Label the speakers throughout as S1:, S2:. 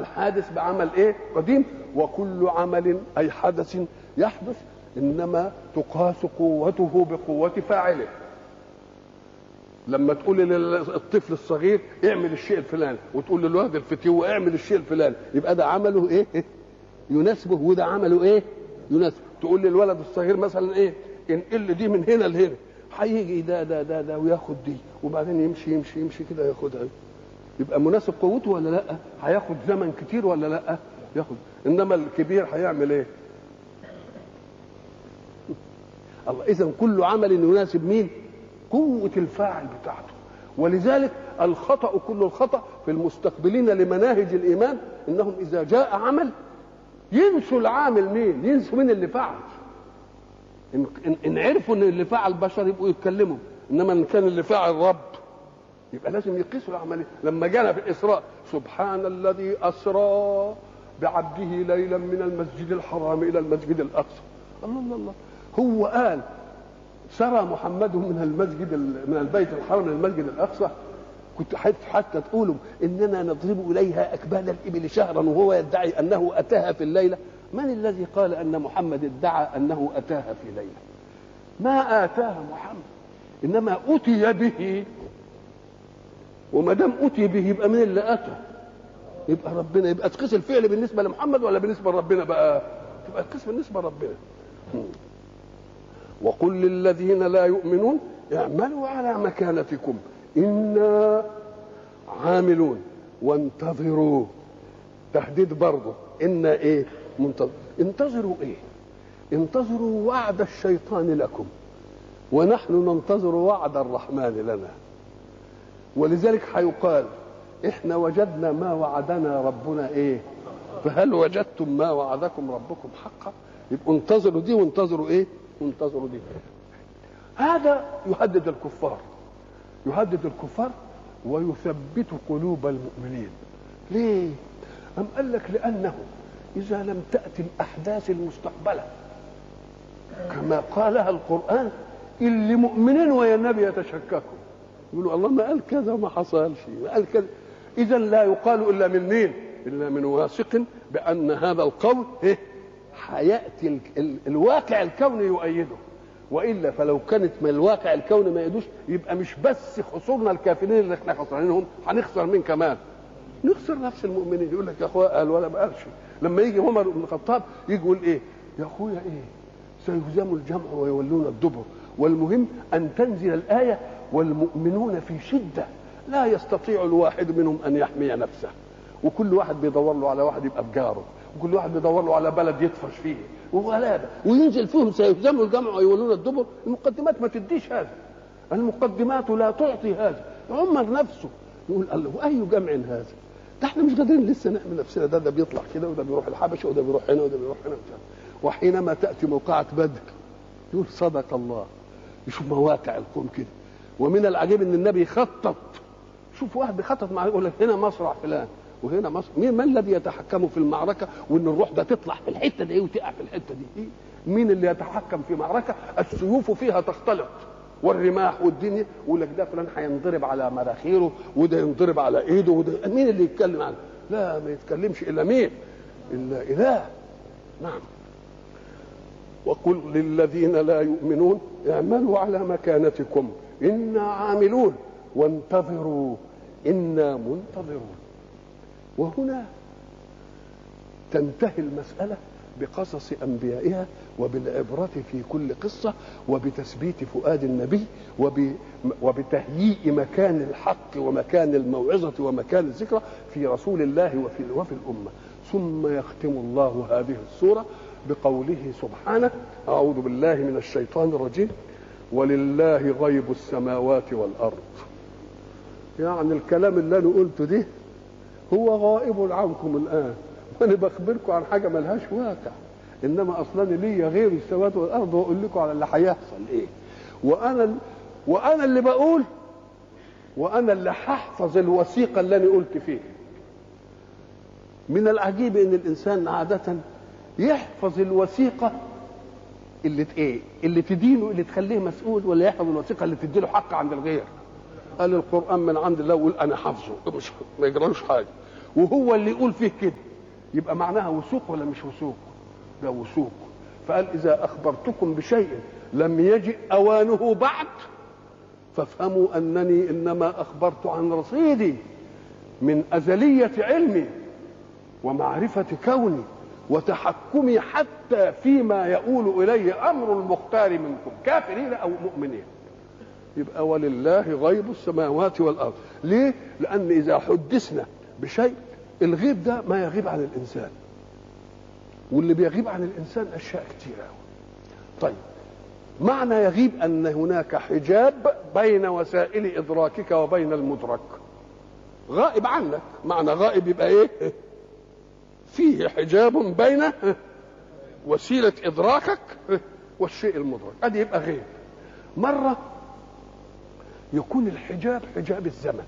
S1: عمل حادث بعمل ايه قديم وكل عمل اي حدث يحدث انما تقاس قوته بقوه فاعله لما تقول للطفل الصغير اعمل الشيء الفلاني وتقول للولد الفتيو اعمل الشيء الفلاني يبقى ده عمله ايه يناسبه وده عمله ايه يناسبه تقول للولد الصغير مثلا ايه انقل دي من هنا لهنا هيجي ده ده ده ده وياخد دي وبعدين يمشي يمشي يمشي كده ياخدها يبقى مناسب قوته ولا لا هياخد زمن كتير ولا لا ياخد انما الكبير هيعمل ايه الله اذا كل عمل يناسب مين قوه الفاعل بتاعته ولذلك الخطا كل الخطا في المستقبلين لمناهج الايمان انهم اذا جاء عمل ينسوا العامل مين ينسوا مين اللي فعل إن, إن, إن عرفوا ان اللي فعل بشر يبقوا يتكلموا انما ان كان اللي فعل رب يبقى لازم يقيسوا العمليه لما جانا في الاسراء سبحان الذي اسرى بعبده ليلا من المسجد الحرام الى المسجد الاقصى الله الله الله هو قال سرى محمد من المسجد من البيت الحرام الى المسجد الاقصى كنت حتى تقولوا اننا نضرب اليها اكباد الابل شهرا وهو يدعي انه اتاها في الليله من الذي قال ان محمد ادعى انه اتاها في ليله ما اتاها محمد انما اتي به وما دام اتي به يبقى مين اللي اتى يبقى ربنا يبقى تقيس الفعل بالنسبه لمحمد ولا بالنسبه لربنا بقى تبقى تقيس بالنسبه لربنا وقل للذين لا يؤمنون اعملوا على مكانتكم انا عاملون وانتظروا تهديد برضه انا ايه منتظر انتظروا ايه انتظروا وعد الشيطان لكم ونحن ننتظر وعد الرحمن لنا ولذلك هيقال احنا وجدنا ما وعدنا ربنا ايه فهل وجدتم ما وعدكم ربكم حقا يبقوا انتظروا دي وانتظروا ايه وانتظروا دي هذا يهدد الكفار يهدد الكفار ويثبت قلوب المؤمنين ليه أم قال لك لأنه إذا لم تأتي الأحداث المستقبلة كما قالها القرآن اللي مؤمنين ويا النبي يتشككوا يقولوا الله ما قال كذا وما حصلش ما قال كذا إذا لا يقال إلا من مين إلا من واثق بأن هذا القول إيه هيأتي ال... ال... الواقع الكوني يؤيده والا فلو كانت من الواقع الكوني ما يدوش يبقى مش بس خسرنا الكافرين اللي احنا خسرانينهم هنخسر مين كمان نخسر نفس المؤمنين يقول لك يا اخويا قال ولا ما قالش لما يجي عمر بن الخطاب يجي يقول ايه يا اخويا ايه سيهزم الجمع ويولون الدبر والمهم ان تنزل الايه والمؤمنون في شده لا يستطيع الواحد منهم ان يحمي نفسه وكل واحد بيدور له على واحد يبقى بجاره وكل واحد بيدور له على بلد يطفش فيه وغلابه وينزل فيهم سيهزموا الجمع ويولون الدبر المقدمات ما تديش هذا المقدمات لا تعطي هذا عمر نفسه يقول الله واي جمع هذا ده احنا مش قادرين لسه نعمل نفسنا ده ده بيطلع كده وده بيروح الحبشه وده بيروح هنا وده بيروح هنا وحينما تاتي موقعه بدر يقول صدق الله يشوف مواقع الكون كده ومن العجيب ان النبي خطط شوف واحد بيخطط مع يقول لك هنا مصرع فلان وهنا مصر مين من الذي يتحكم في المعركه وان الروح ده تطلع في الحته دي وتقع في الحته دي إيه؟ مين اللي يتحكم في معركه السيوف فيها تختلط والرماح والدنيا يقول لك ده فلان هينضرب على مراخيره وده ينضرب على ايده وده مين اللي يتكلم عنه؟ لا ما يتكلمش الا مين؟ الا اله نعم وقل للذين لا يؤمنون اعملوا على مكانتكم انا عاملون وانتظروا انا منتظرون وهنا تنتهي المسألة بقصص أنبيائها وبالعبرة في كل قصة وبتثبيت فؤاد النبي وب... وبتهيئ مكان الحق ومكان الموعظة ومكان الذكرى في رسول الله وفي, وفي الأمة ثم يختم الله هذه السورة بقوله سبحانه أعوذ بالله من الشيطان الرجيم ولله غيب السماوات والأرض يعني الكلام اللي أنا قلته ده هو غائب عنكم الان وانا بخبركم عن حاجه ملهاش واقع انما اصلا ليا غير السماوات والارض واقول لكم على اللي هيحصل ايه وانا وانا اللي بقول وانا اللي هحفظ الوثيقه اللي انا قلت فيها من العجيب ان الانسان عاده يحفظ الوثيقه اللي ايه اللي تدينه اللي تخليه مسؤول ولا يحفظ الوثيقه اللي تديله حق عند الغير قال القران من عند الله ويقول انا حافظه مش ما يجرالوش حاجه وهو اللي يقول فيه كده يبقى معناها وثوق ولا مش وثوق ده وثوق فقال اذا اخبرتكم بشيء لم يجئ اوانه بعد فافهموا انني انما اخبرت عن رصيدي من ازليه علمي ومعرفه كوني وتحكمي حتى فيما يؤول اليه امر المختار منكم كافرين او مؤمنين يبقى ولله غيب السماوات والارض ليه لان اذا حدثنا بشيء الغيب ده ما يغيب عن الانسان واللي بيغيب عن الانسان اشياء كتير قوي طيب معنى يغيب ان هناك حجاب بين وسائل ادراكك وبين المدرك غائب عنك معنى غائب يبقى ايه فيه حجاب بين وسيله ادراكك والشيء المدرك ادي يبقى غيب مره يكون الحجاب حجاب الزمن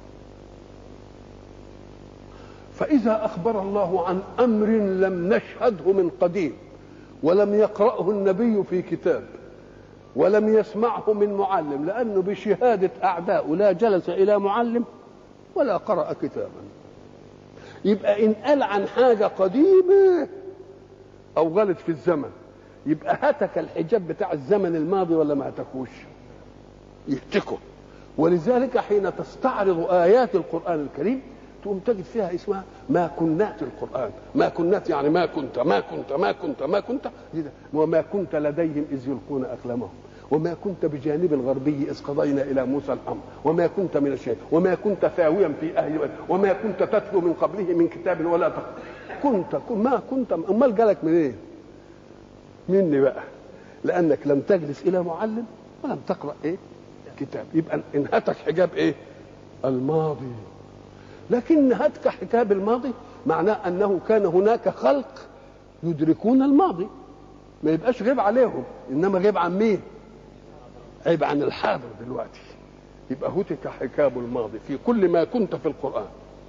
S1: فإذا أخبر الله عن أمر لم نشهده من قديم ولم يقرأه النبي في كتاب ولم يسمعه من معلم لأنه بشهادة أعداء لا جلس إلى معلم ولا قرأ كتابا يبقى إن قال عن حاجة قديمة أو غلط في الزمن يبقى هتك الحجاب بتاع الزمن الماضي ولا ما هتكوش يهتكه ولذلك حين تستعرض آيات القرآن الكريم تقوم تجد فيها اسمها ما كنات القرآن ما كنات يعني ما كنت ما كنت ما كنت ما كنت وما كنت لديهم إذ يلقون أقلامهم وما كنت بجانب الغربي إذ قضينا إلى موسى الأمر وما كنت من الشيء وما كنت ثاويا في أهل بيت وما كنت تتلو من قبله من كتاب ولا تقرأ كنت ما كنت أمال جالك منين إيه؟ مني بقى لأنك لم تجلس إلى معلم ولم تقرأ إيه كتاب يبقى انهتك حجاب إيه الماضي لكن هتك حجاب الماضي معناه أنه كان هناك خلق يدركون الماضي ما يبقاش غيب عليهم إنما غيب عن مين عيب عن الحاضر دلوقتي يبقى هتك حجاب الماضي في كل ما كنت في القرآن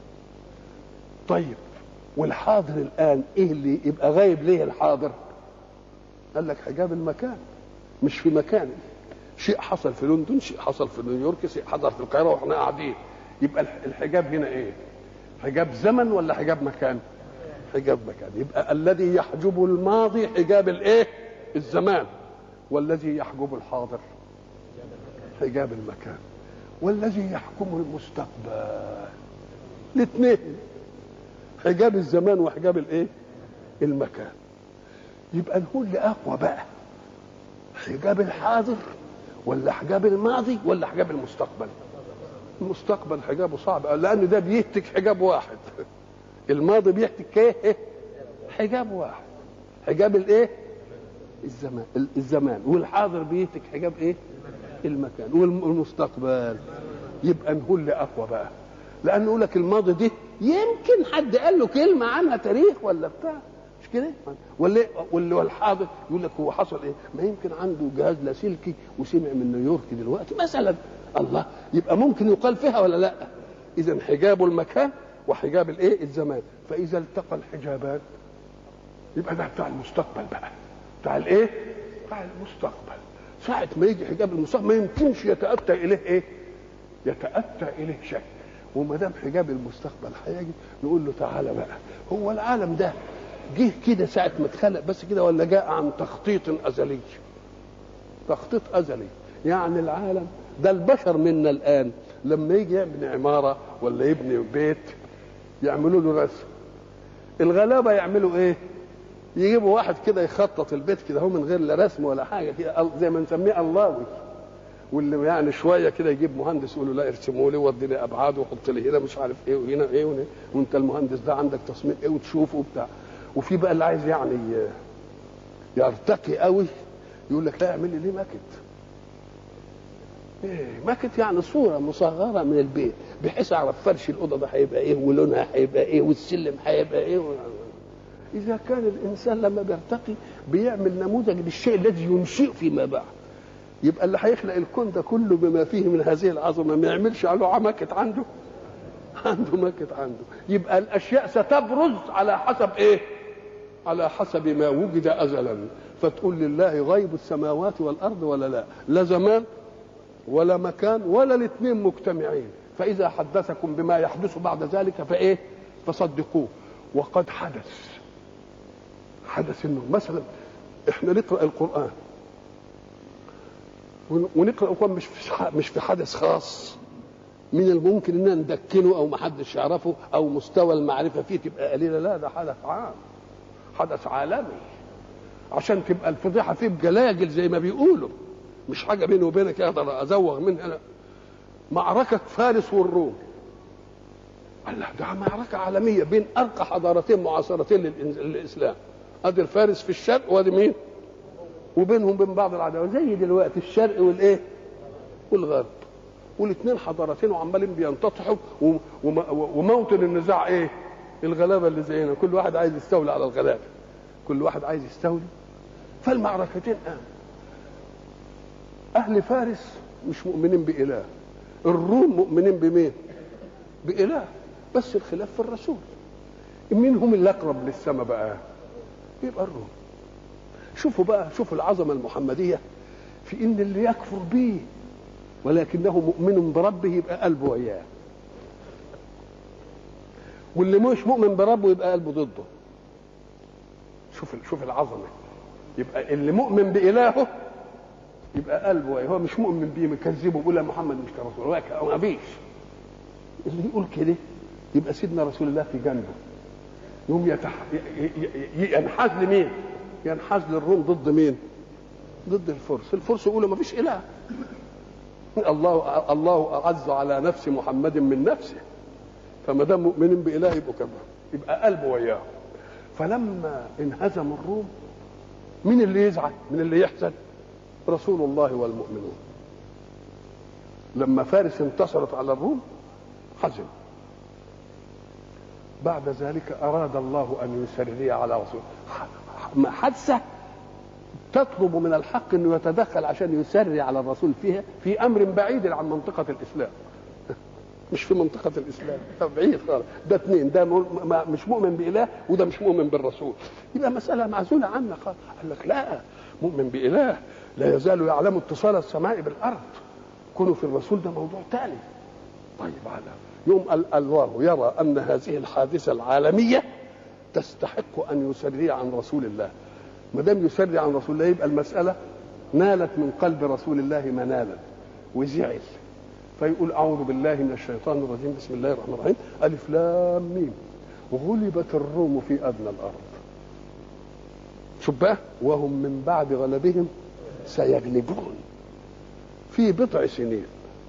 S1: طيب والحاضر الآن إيه اللي يبقى غايب ليه الحاضر قال لك حجاب المكان مش في مكان شيء حصل في لندن شيء حصل في نيويورك شيء حصل في القاهرة واحنا قاعدين يبقى الحجاب هنا ايه حجاب زمن ولا حجاب مكان حجاب مكان يبقى الذي يحجب الماضي حجاب الايه الزمان والذي يحجب الحاضر حجاب المكان والذي يحكم المستقبل الاثنين حجاب الزمان وحجاب الايه المكان يبقى نقول اقوى بقى حجاب الحاضر ولا حجاب الماضي ولا حجاب المستقبل المستقبل حجابه صعب لان ده بيهتك حجاب واحد الماضي بيهتك ايه حجاب واحد حجاب الايه الزمان الزمان والحاضر بيهتك حجاب ايه المكان والمستقبل يبقى نقول اقوى بقى لان يقول لك الماضي دي يمكن حد قال له كلمه عنها تاريخ ولا بتاع مش كده ولا واللي هو الحاضر يقول لك هو حصل ايه ما يمكن عنده جهاز لاسلكي وسمع من نيويورك دلوقتي مثلا الله يبقى ممكن يقال فيها ولا لا اذا حجاب المكان وحجاب الايه الزمان فاذا التقى الحجابان يبقى ده بتاع المستقبل بقى بتاع الايه بتاع المستقبل ساعة ما يجي حجاب المستقبل ما يمكنش يتأتى إليه إيه؟ يتأتى إليه شيء وما دام حجاب المستقبل هيجي نقول له تعالى بقى هو العالم ده جه كده ساعة ما اتخلق بس كده ولا جاء عن تخطيط أزلي تخطيط أزلي يعني العالم ده البشر منا الآن لما يجي يبني عمارة ولا يبني بيت يعملوا له رسم الغلابة يعملوا ايه يجيبوا واحد كده يخطط البيت كده هو من غير لا رسم ولا حاجة كده زي ما نسميه اللهوي واللي يعني شويه كده يجيب مهندس يقول له لا ارسموا لي ودي لي ابعاد وحط لي هنا مش عارف ايه وهنا ايه وهنا وانت المهندس ده عندك تصميم ايه وتشوفه وبتاع وفي بقى اللي عايز يعني يرتقي قوي يقول لك لا اعمل لي ليه ماكت ايه ماكت يعني صوره مصغره من البيت بحيث اعرف فرش الاوضه ده هيبقى ايه ولونها هيبقى ايه والسلم هيبقى ايه و... اذا كان الانسان لما بيرتقي بيعمل نموذج للشيء الذي ينشئ فيما بعد يبقى اللي هيخلق الكون ده كله بما فيه من هذه العظمه ما يعملش على ماكت عنده عنده ماكت عنده يبقى الاشياء ستبرز على حسب ايه على حسب ما وجد ازلا فتقول لله غيب السماوات والارض ولا لا لا زمان ولا مكان ولا الاثنين مجتمعين فاذا حدثكم بما يحدث بعد ذلك فايه فصدقوه وقد حدث حدث انه مثلا احنا نقرا القران ونقرا القران مش في مش في حدث خاص من الممكن اننا ندكنه او ما حدش يعرفه او مستوى المعرفه فيه تبقى قليله لا ده حدث عام حدث عالمي عشان تبقى الفضيحه فيه بجلاجل زي ما بيقولوا مش حاجه بيني وبينك اقدر ازوغ منها لا معركه فارس والروم الله ده معركه عالميه بين ارقى حضارتين معاصرتين للاسلام ادي الفارس في الشرق وادي مين وبينهم بين بعض العداوه زي دلوقتي الشرق والايه والغرب والاثنين حضارتين وعمالين بينتطحوا وموطن النزاع ايه الغلابه اللي زينا كل واحد عايز يستولي على الغلابه كل واحد عايز يستولي فالمعركتين قام اهل فارس مش مؤمنين باله الروم مؤمنين بمين باله بس الخلاف في الرسول مين هم اللي اقرب للسماء بقى يبقى الروم شوفوا بقى شوفوا العظمه المحمديه في ان اللي يكفر به ولكنه مؤمن بربه يبقى قلبه وياه واللي مش مؤمن بربه يبقى قلبه ضده شوف شوف العظمه يبقى اللي مؤمن بالهه يبقى قلبه وياه هو مش مؤمن بيه مكذبه بيقول محمد مش كرسول او ما فيش اللي يقول كده يبقى سيدنا رسول الله في جنبه يوم يتح... ينحاز لمين؟ ينحاز للروم ضد مين؟ ضد الفرس، الفرس يقولوا ما فيش اله الله الله اعز على نفس محمد من نفسه فما دام مؤمنين باله يبقوا كما يبقى قلبه وياه فلما انهزم الروم مين اللي يزعل؟ من اللي يحزن؟ رسول الله والمؤمنون لما فارس انتصرت على الروم حزن بعد ذلك أراد الله أن يسري على رسول حادثة تطلب من الحق أنه يتدخل عشان يسري على الرسول فيها في أمر بعيد عن منطقة الإسلام مش في منطقة الإسلام بعيد خالص ده اثنين ده مش مؤمن بإله وده مش مؤمن بالرسول يبقى مسألة معزولة عنا خالص قال لك لا مؤمن بإله لا يزال يعلم اتصال السماء بالأرض كونوا في الرسول ده موضوع تاني طيب على يوم الله يرى ان هذه الحادثه العالميه تستحق ان يسري عن رسول الله ما دام يسري عن رسول الله يبقى المساله نالت من قلب رسول الله منالا وزعل فيقول اعوذ بالله من الشيطان الرجيم بسم الله الرحمن الرحيم الف لام ميم غلبت الروم في ادنى الارض شوف بقى وهم من بعد غلبهم سيغلبون في بضع سنين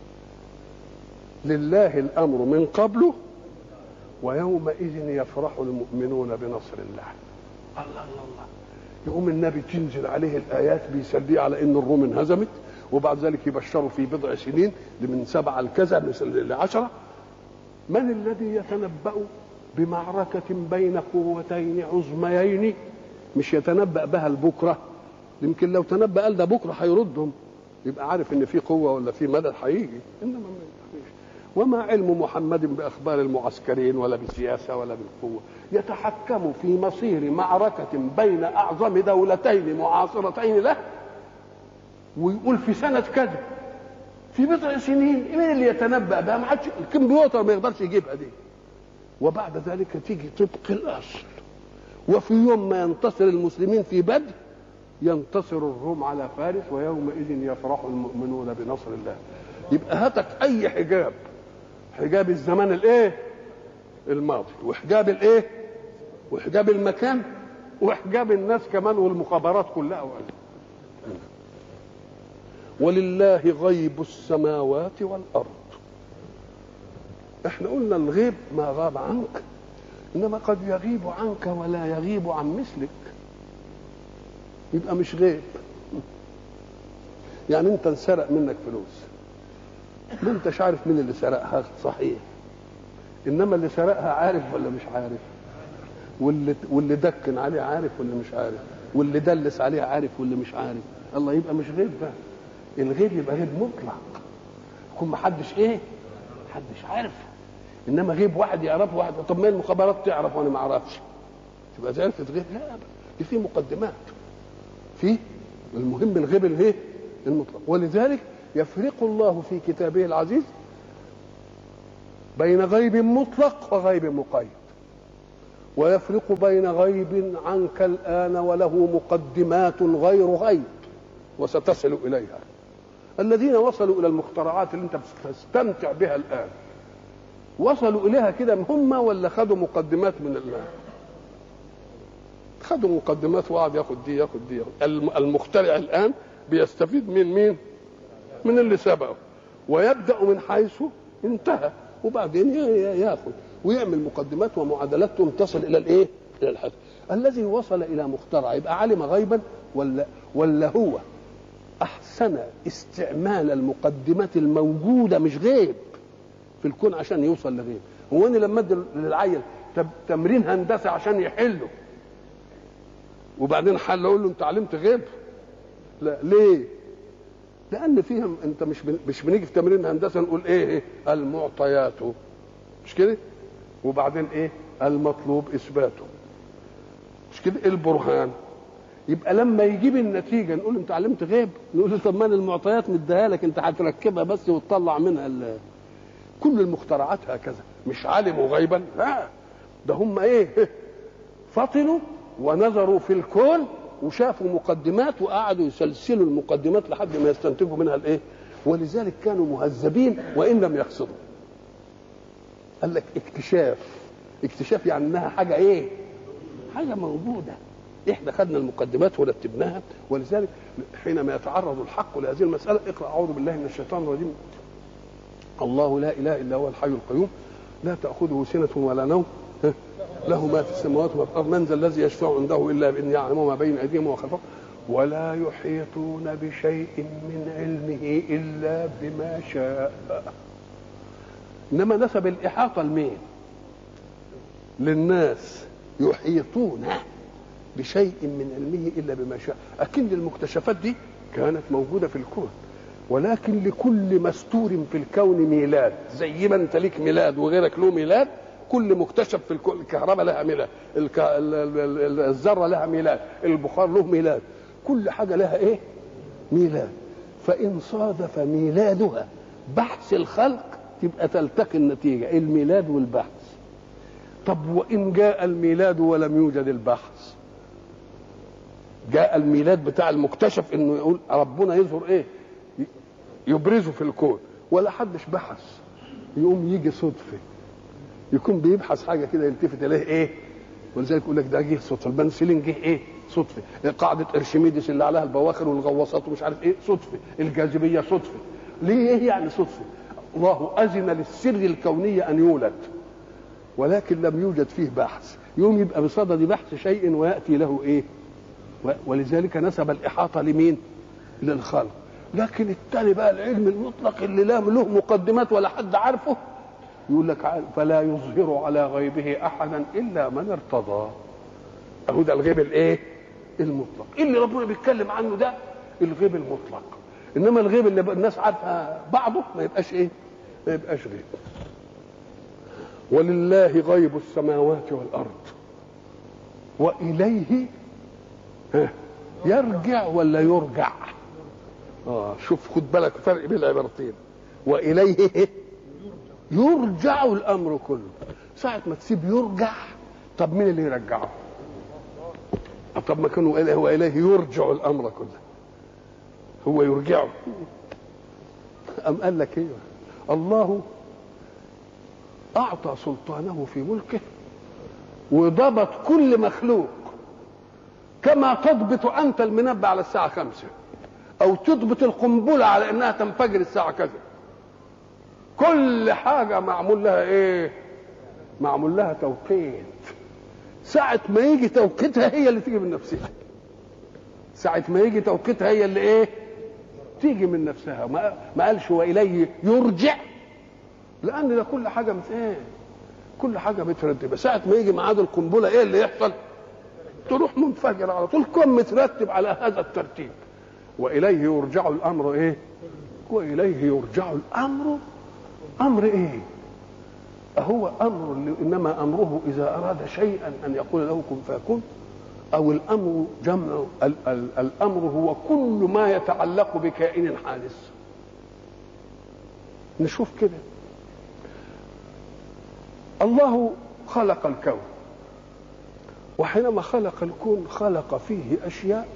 S1: لله الامر من قبله ويومئذ يفرح المؤمنون بنصر الله الله الله الله يقوم النبي تنزل عليه الايات بيسليه على ان الروم انهزمت وبعد ذلك يبشروا في بضع سنين من سبعه لكذا من لعشره من الذي يتنبأ بمعركة بين قوتين عظميين مش يتنبأ بها البكرة يمكن لو تنبأ قال ده بكرة هيردهم يبقى عارف ان في قوة ولا في مدد هيجي انما ما فيش وما علم محمد باخبار المعسكرين ولا بالسياسه ولا بالقوه يتحكم في مصير معركه بين اعظم دولتين معاصرتين له ويقول في سنه كذا في بضع سنين مين اللي يتنبا بها ما حدش الكمبيوتر ما يقدرش يجيبها دي وبعد ذلك تيجي طبق الاصل وفي يوم ما ينتصر المسلمين في بدر ينتصر الروم على فارس ويومئذ يفرح المؤمنون بنصر الله يبقى هاتك اي حجاب حجاب الزمان الايه الماضي وحجاب الايه وحجاب المكان وحجاب الناس كمان والمخابرات كلها وقال. ولله غيب السماوات والارض احنا قلنا الغيب ما غاب عنك انما قد يغيب عنك ولا يغيب عن مثلك يبقى مش غيب يعني انت انسرق منك فلوس ما انتش عارف مين اللي سرقها صحيح انما اللي سرقها عارف ولا مش عارف واللي واللي دكن عليه عارف ولا مش عارف واللي دلس عليه عارف ولا مش عارف الله يبقى مش غيب بقى الغيب يبقى غيب مطلق يكون محدش ايه محدش عارف انما غيب واحد يعرفه واحد طب ما المخابرات تعرف وانا ما اعرفش تبقى زي عرفت غيب لا دي في مقدمات في المهم الغيب الايه المطلق ولذلك يفرق الله في كتابه العزيز بين غيب مطلق وغيب مقيد ويفرق بين غيب عنك الآن وله مقدمات غير غيب وستصل إليها الذين وصلوا إلى المخترعات اللي أنت بتستمتع بها الآن وصلوا إليها كده هم ولا خدوا مقدمات من الماء خدوا مقدمات وقعد ياخد دي ياخد دي ياخد. المخترع الآن بيستفيد من مين من اللي سبقه ويبدأ من حيث انتهى وبعدين ياخذ ويعمل مقدمات ومعادلات تصل الى الايه؟ الى الحد. الذي وصل الى مخترع يبقى علم غيبا ولا ولا هو احسن استعمال المقدمات الموجوده مش غيب في الكون عشان يوصل لغيب. هو انا لما ادي للعيل تمرين هندسه عشان يحله وبعدين حل اقول له انت علمت غيب؟ لا ليه؟ لان فيهم انت مش بن... مش بنيجي في تمرين هندسه نقول ايه, إيه؟ المعطيات مش كده وبعدين ايه المطلوب اثباته مش كده البرهان يبقى لما يجيب النتيجه نقول انت علمت غيب نقول له طب ما المعطيات مديها لك انت هتركبها بس وتطلع منها ال... كل المخترعات هكذا مش علموا غيبا لا ده هم ايه فطنوا ونظروا في الكون وشافوا مقدمات وقعدوا يسلسلوا المقدمات لحد ما يستنتجوا منها الايه ولذلك كانوا مهذبين وان لم يقصدوا قال لك اكتشاف اكتشاف يعني انها حاجه ايه حاجه موجوده احنا خدنا المقدمات ورتبناها ولذلك حينما يتعرض الحق لهذه المساله اقرا اعوذ بالله من الشيطان الرجيم الله لا اله الا هو الحي القيوم لا تاخذه سنه ولا نوم له ما في السماوات وما في الارض من ذا الذي يشفع عنده الا باذن يعلم ما بين ايديهم وما خلفهم ولا يحيطون بشيء من علمه الا بما شاء انما نسب الاحاطه لمين للناس يحيطون بشيء من علمه الا بما شاء اكن المكتشفات دي كانت موجوده في الكون ولكن لكل مستور في الكون ميلاد زي ما انت ليك ميلاد وغيرك له ميلاد كل مكتشف في الكون الكهرباء لها ميلاد الك... الذره لها ميلاد البخار له ميلاد كل حاجه لها ايه ميلاد فان صادف ميلادها بحث الخلق تبقى تلتقي النتيجه الميلاد والبحث طب وان جاء الميلاد ولم يوجد البحث جاء الميلاد بتاع المكتشف انه يقول ربنا يظهر ايه يبرزه في الكون ولا حدش بحث يقوم يجي صدفه يكون بيبحث حاجه كده يلتفت اليه ايه ولذلك يقول لك ده جه صدفه البنسلين جه ايه صدفه قاعده ارشميدس اللي عليها البواخر والغواصات ومش عارف ايه صدفه الجاذبيه صدفه ليه ايه يعني صدفه الله اذن للسر الكوني ان يولد ولكن لم يوجد فيه بحث يوم يبقى بصدد بحث شيء وياتي له ايه ولذلك نسب الاحاطه لمين للخلق لكن الثاني بقى العلم المطلق اللي لا له مقدمات ولا حد عارفه يقول لك فلا يظهر على غيبه احدا الا من ارتضى اهو ده الغيب الايه المطلق اللي ربنا بيتكلم عنه ده الغيب المطلق انما الغيب اللي الناس عارفه بعضه ما يبقاش ايه ما يبقاش غيب ولله غيب السماوات والارض واليه يرجع ولا يرجع اه شوف خد بالك فرق بين العبارتين واليه يرجع الامر كله ساعه ما تسيب يرجع طب مين اللي يرجعه طب ما كانوا إليه هو اليه يرجع الامر كله هو يرجعه أم قال لك ايه الله أعطى سلطانه في ملكه وضبط كل مخلوق كما تضبط أنت المنبه على الساعة خمسة أو تضبط القنبلة على إنها تنفجر الساعة كذا كل حاجة معمول لها إيه؟ معمول لها توقيت ساعة ما يجي توقيتها هي اللي تيجي من نفسها ساعة ما يجي توقيتها هي اللي إيه؟ تيجي من نفسها ما, ما قالش وإليه يرجع لان ده كل حاجه مت ايه كل حاجه مترتبه ساعه ما يجي ميعاد القنبله ايه اللي يحصل تروح منفجر على طول كون مترتب على هذا الترتيب واليه يرجع الامر ايه واليه يرجع الامر امر ايه أهو أمر إنما أمره إذا أراد شيئا أن يقول له كن فيكون أو الأمر جمع ال ال الأمر هو كل ما يتعلق بكائن حادث نشوف كده الله خلق الكون وحينما خلق الكون خلق فيه اشياء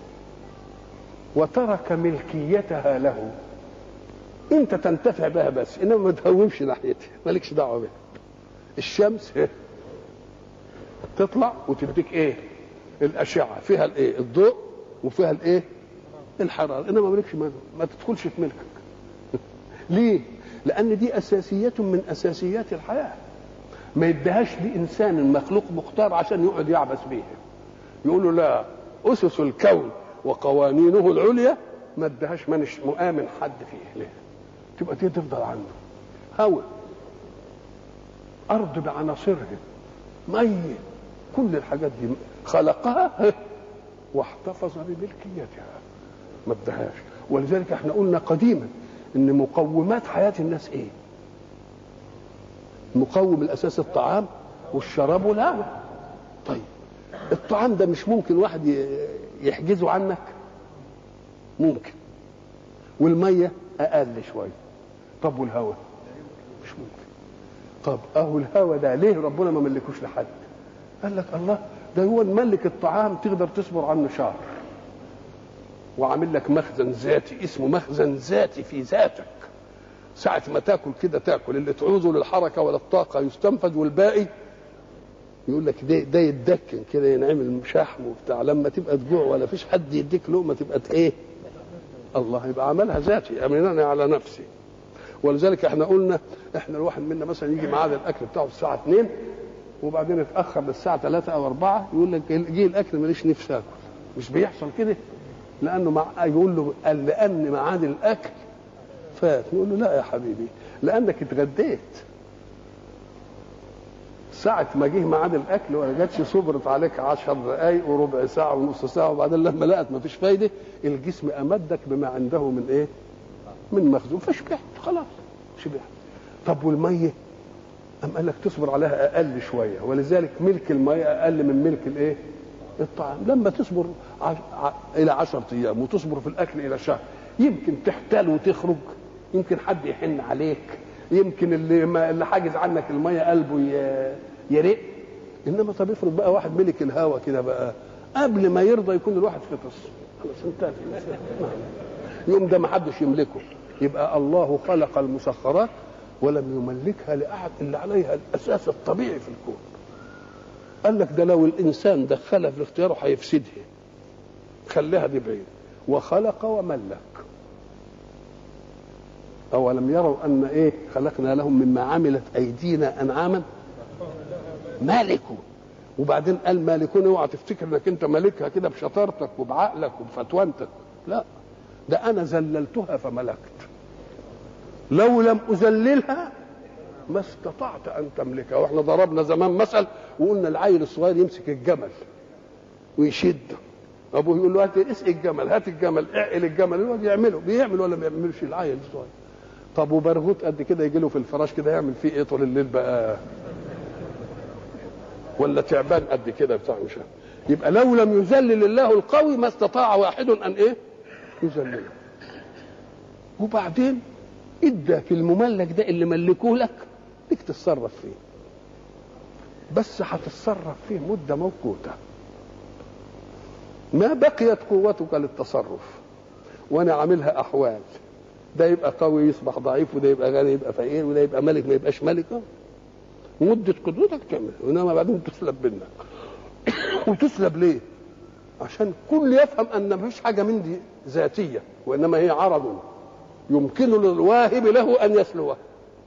S1: وترك ملكيتها له انت تنتفع بها بس انما ما تهومش ناحيتها مالكش دعوه بها الشمس تطلع وتديك ايه الاشعه فيها الايه الضوء وفيها الايه الحراره انما مالكش ما, ما تدخلش في ملكك ليه لان دي اساسيات من اساسيات الحياه ما يديهاش لانسان مخلوق مختار عشان يقعد يعبث بيها يقولوا لا اسس الكون وقوانينه العليا ما ادهاش مانش مؤمن حد فيه ليه تبقى دي تفضل عنده هواء ارض بعناصرها ميه كل الحاجات دي خلقها واحتفظ بملكيتها ما ادهاش ولذلك احنا قلنا قديما ان مقومات حياه الناس ايه مقوم الاساس الطعام والشراب والهواء طيب الطعام ده مش ممكن واحد يحجزه عنك ممكن والميه اقل شويه طب والهواء مش ممكن طب اهو الهواء ده ليه ربنا ما ملكوش لحد قال لك الله ده هو ملك الطعام تقدر تصبر عنه شهر وعامل لك مخزن ذاتي اسمه مخزن ذاتي في ذاتك ساعة ما تاكل كده تاكل اللي تعوزه للحركة ولا الطاقة يستنفذ والباقي يقول لك ده, ده يتدكن كده ينعمل شحم وبتاع لما تبقى تجوع ولا فيش حد يديك لقمة تبقى ايه الله يبقى عملها ذاتي امنني على نفسي ولذلك احنا قلنا احنا الواحد منا مثلا يجي ميعاد الاكل بتاعه الساعه 2 وبعدين يتاخر للساعه 3 او 4 يقول لك جه الاكل ماليش نفسي اكل مش بيحصل كده لانه مع يقول له قال لان ميعاد الاكل فات نقول له لا يا حبيبي لانك اتغديت ساعة ما جه ميعاد الأكل ولا جاتش صبرت عليك عشر دقايق وربع ساعة ونص ساعة وبعدين لما لقت ما فيش فايدة الجسم أمدك بما عنده من إيه؟ من مخزون فشبعت خلاص شبعت طب والمية أم قال لك تصبر عليها أقل شوية ولذلك ملك المية أقل من ملك الإيه؟ الطعام لما تصبر ع... ع... إلى عشرة أيام وتصبر في الأكل إلى شهر يمكن تحتال وتخرج يمكن حد يحن عليك يمكن اللي ما اللي حاجز عنك الميه قلبه يرق انما طب افرض بقى واحد ملك الهوى كده بقى قبل ما يرضى يكون الواحد فطس خلاص انتهت يوم ده ما حدش يملكه يبقى الله خلق المسخرات ولم يملكها لاحد الا عليها الاساس الطبيعي في الكون قال لك ده لو الانسان دخلها في اختياره هيفسدها خليها دي بعيد وخلق وملك أولم يروا أن إيه خلقنا لهم مما عملت أيدينا أنعاما مالكوا وبعدين قال مالكون اوعى تفتكر انك انت مالكها كده بشطارتك وبعقلك وبفتوانتك لا ده انا ذللتها فملكت لو لم اذللها ما استطعت ان تملكها واحنا ضربنا زمان مثل وقلنا العيل الصغير يمسك الجمل ويشده ابوه يقول له هات اسقي الجمل هات الجمل اعقل الجمل الواد يعمله بيعمل ولا ما بيعملش العيل الصغير طب وبرغوت قد كده يجي له في الفراش كده يعمل فيه ايه طول الليل بقى ولا تعبان قد كده بتاع مش يبقى لو لم يذلل الله القوي ما استطاع واحد ان ايه يذلله وبعدين ادى في المملك ده اللي ملكوه لك ليك تتصرف فيه بس هتتصرف فيه مده موقوته ما بقيت قوتك للتصرف وانا عاملها احوال ده يبقى قوي يصبح ضعيف وده يبقى غني يبقى فقير وده يبقى ملك ما يبقاش ملك مدة قدرتك تعمل وانما بعدين تسلب منك وتسلب ليه؟ عشان كل يفهم ان ما فيش حاجه من دي ذاتيه وانما هي عرض يمكن للواهب له ان يسلوه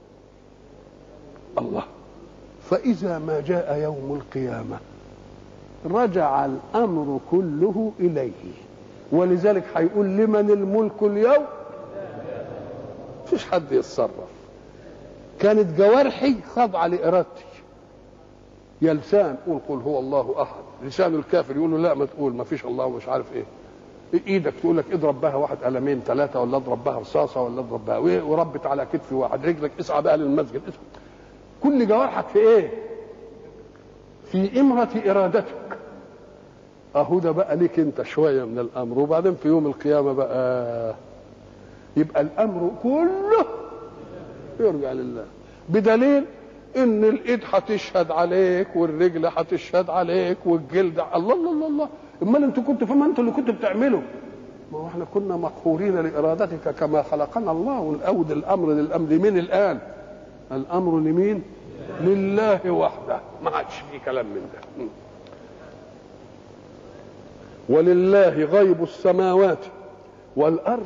S1: الله فاذا ما جاء يوم القيامه رجع الامر كله اليه ولذلك هيقول لمن الملك اليوم مفيش حد يتصرف كانت جوارحي خاضعه لارادتي يا لسان قول قل هو الله احد لسان الكافر يقول له لا ما تقول ما فيش الله ومش عارف ايه ايدك تقول لك اضرب بها واحد قلمين ثلاثه ولا اضرب بها رصاصه ولا اضرب بها وايه وربت على كتف واحد رجلك اسعى بقى للمسجد اسعى. كل جوارحك في ايه في امرة ارادتك اهو ده بقى ليك انت شويه من الامر وبعدين في يوم القيامه بقى يبقى الامر كله يرجع لله بدليل ان الايد هتشهد عليك والرجل هتشهد عليك والجلد الله الله الله الله امال انتوا كنتوا فما انتوا اللي كنتوا بتعملوا ما هو احنا كنا مقهورين لارادتك كما خلقنا الله والاود الامر للامر لمين الان الامر لمين لله وحده ما عادش في كلام من ده ولله غيب السماوات والارض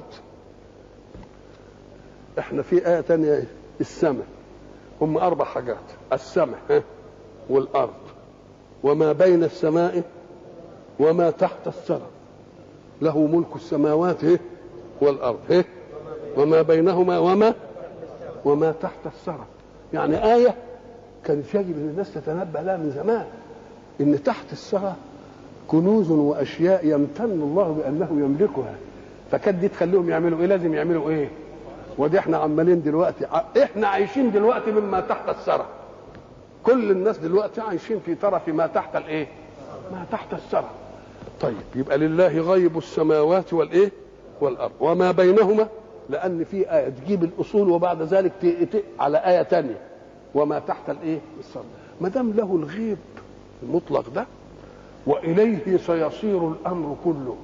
S1: احنا في ايه تانية السماء هم اربع حاجات السماء والارض وما بين السماء وما تحت الثرى له ملك السماوات والارض وما بينهما وما وما تحت الثرى يعني ايه كانت يجب ان الناس تتنبه لها من زمان ان تحت الثرى كنوز واشياء يمتن الله بانه يملكها فكانت دي تخليهم يعملوا ايه لازم يعملوا ايه ودي احنا عمالين دلوقتي احنا عايشين دلوقتي مما تحت الثرى كل الناس دلوقتي عايشين في طرف ما تحت الايه ما تحت الثرى طيب يبقى لله غيب السماوات والايه والارض وما بينهما لان في ايه تجيب الاصول وبعد ذلك ت... على ايه تانية وما تحت الايه الثرى ما دام له الغيب المطلق ده واليه سيصير الامر كله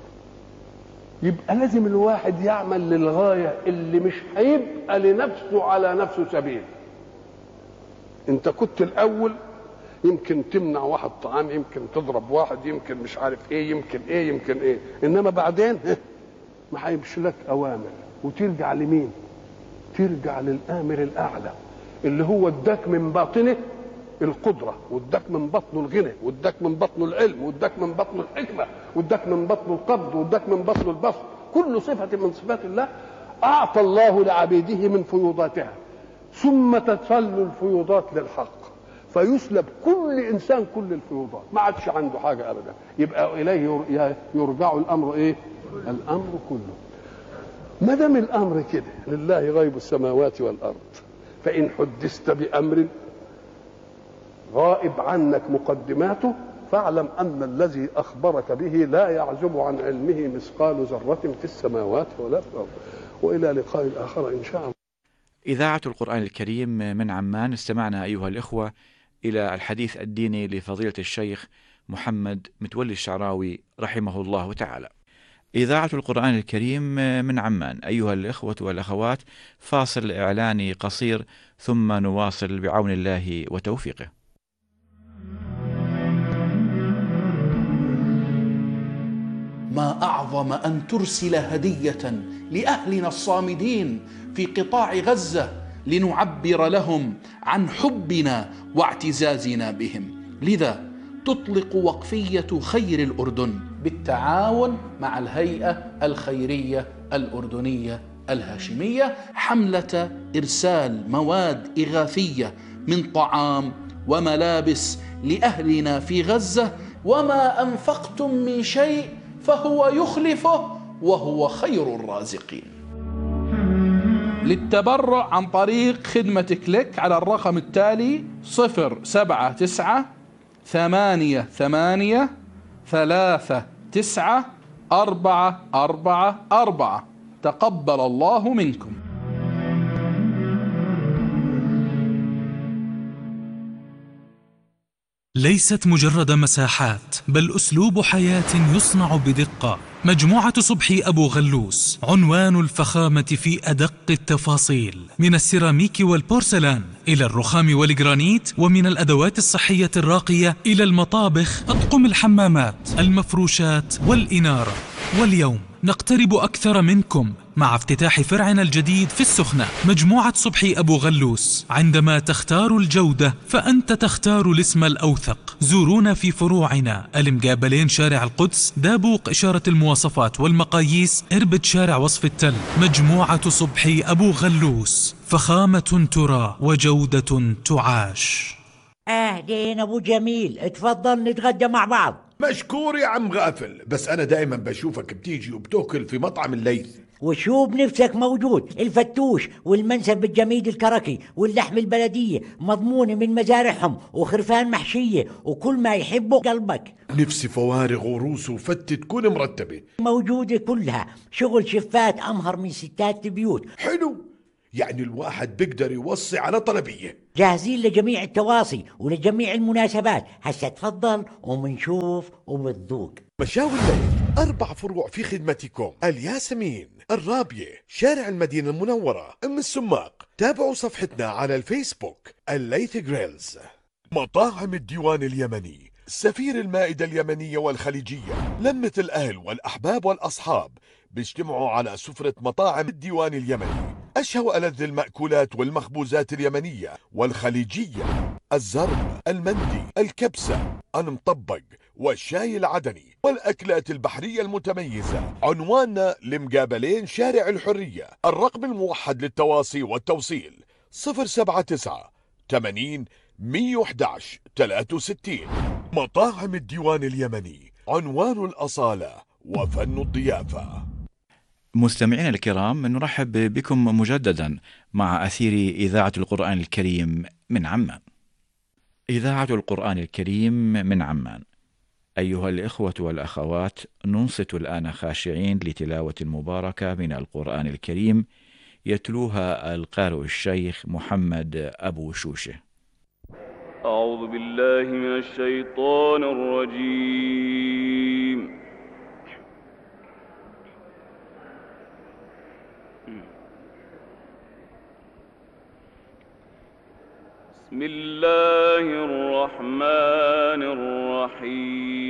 S1: يبقى لازم الواحد يعمل للغايه اللي مش هيبقى لنفسه على نفسه سبيل انت كنت الاول يمكن تمنع واحد طعام يمكن تضرب واحد يمكن مش عارف ايه يمكن ايه يمكن ايه انما بعدين ما هيمشي لك اوامر وترجع لمين ترجع للامر الاعلى اللي هو اداك من باطنه القدرة واداك من بطنه الغنى واداك من بطنه العلم واداك من بطنه الحكمة واداك من بطنه القبض واداك من بطنه البسط كل صفة من صفات الله أعطى الله لعبيده من فيوضاتها ثم تصل الفيوضات للحق فيسلب كل انسان كل الفيوضات ما عادش عنده حاجه ابدا يبقى اليه يرجع الامر ايه الامر كله ما دام الامر كده لله غيب السماوات والارض فان حدثت بامر غائب عنك مقدماته فاعلم ان الذي اخبرك به لا يعزب عن علمه مثقال ذره في السماوات ولا في الارض والى لقاء اخر ان شاء الله
S2: إذاعة القرآن الكريم من عمان استمعنا أيها الإخوة إلى الحديث الديني لفضيلة الشيخ محمد متولي الشعراوي رحمه الله تعالى. إذاعة القرآن الكريم من عمان أيها الإخوة والأخوات فاصل إعلاني قصير ثم نواصل بعون الله وتوفيقه.
S3: ما اعظم ان ترسل هديه لاهلنا الصامدين في قطاع غزه لنعبر لهم عن حبنا واعتزازنا بهم لذا تطلق وقفيه خير الاردن بالتعاون مع الهيئه الخيريه الاردنيه الهاشميه حمله ارسال مواد اغاثيه من طعام وملابس لاهلنا في غزه وما انفقتم من شيء فهو يخلفه وهو خير الرازقين للتبرع عن طريق خدمة كليك على الرقم التالي صفر سبعة تسعة ثمانية ثمانية ثلاثة تسعة أربعة أربعة أربعة تقبل الله منكم
S4: ليست مجرد مساحات بل اسلوب حياه يصنع بدقه مجموعه صبحي ابو غلوس عنوان الفخامه في ادق التفاصيل من السيراميك والبورسلان الى الرخام والجرانيت ومن الادوات الصحيه الراقيه الى المطابخ اطقم الحمامات المفروشات والاناره واليوم نقترب أكثر منكم مع افتتاح فرعنا الجديد في السخنة مجموعة صبحي أبو غلوس عندما تختار الجودة فأنت تختار الاسم الأوثق زورونا في فروعنا المقابلين شارع القدس دابوق إشارة المواصفات والمقاييس إربد شارع وصف التل مجموعة صبحي أبو غلوس فخامة ترى وجودة تعاش
S5: اهلين ابو جميل اتفضل نتغدى مع بعض
S6: مشكور يا عم غافل بس انا دائما بشوفك بتيجي وبتاكل في مطعم الليث
S5: وشو بنفسك موجود الفتوش والمنسف الجميد الكركي واللحم البلدية مضمونة من مزارعهم وخرفان محشية وكل ما يحبه قلبك
S6: نفسي فوارغ وروس وفتة تكون مرتبة
S5: موجودة كلها شغل شفات أمهر من ستات البيوت
S6: حلو يعني الواحد بيقدر يوصي على طلبية
S5: جاهزين لجميع التواصي ولجميع المناسبات هسا تفضل ومنشوف وبتذوق
S7: مشاوي الليل أربع فروع في خدمتكم الياسمين الرابية شارع المدينة المنورة أم السماق تابعوا صفحتنا على الفيسبوك الليث جريلز مطاعم الديوان اليمني سفير المائدة اليمنية والخليجية لمة الأهل والأحباب والأصحاب بيجتمعوا على سفرة مطاعم الديوان اليمني أشهى وألذ المأكولات والمخبوزات اليمنية والخليجية الزرب المندي الكبسة المطبق والشاي العدني والأكلات البحرية المتميزة عنواننا لمقابلين شارع الحرية الرقم الموحد للتواصي والتوصيل 079 80 111 63 مطاعم الديوان اليمني عنوان الأصالة وفن الضيافة
S2: مستمعينا الكرام نرحب بكم مجددا مع أثير إذاعة القرآن الكريم من عمان. إذاعة القرآن الكريم من عمان. أيها الإخوة والأخوات، ننصت الآن خاشعين لتلاوة مباركة من القرآن الكريم يتلوها القارئ الشيخ محمد أبو شوشة.
S8: أعوذ بالله من الشيطان الرجيم بسم الله الرحمن الرحيم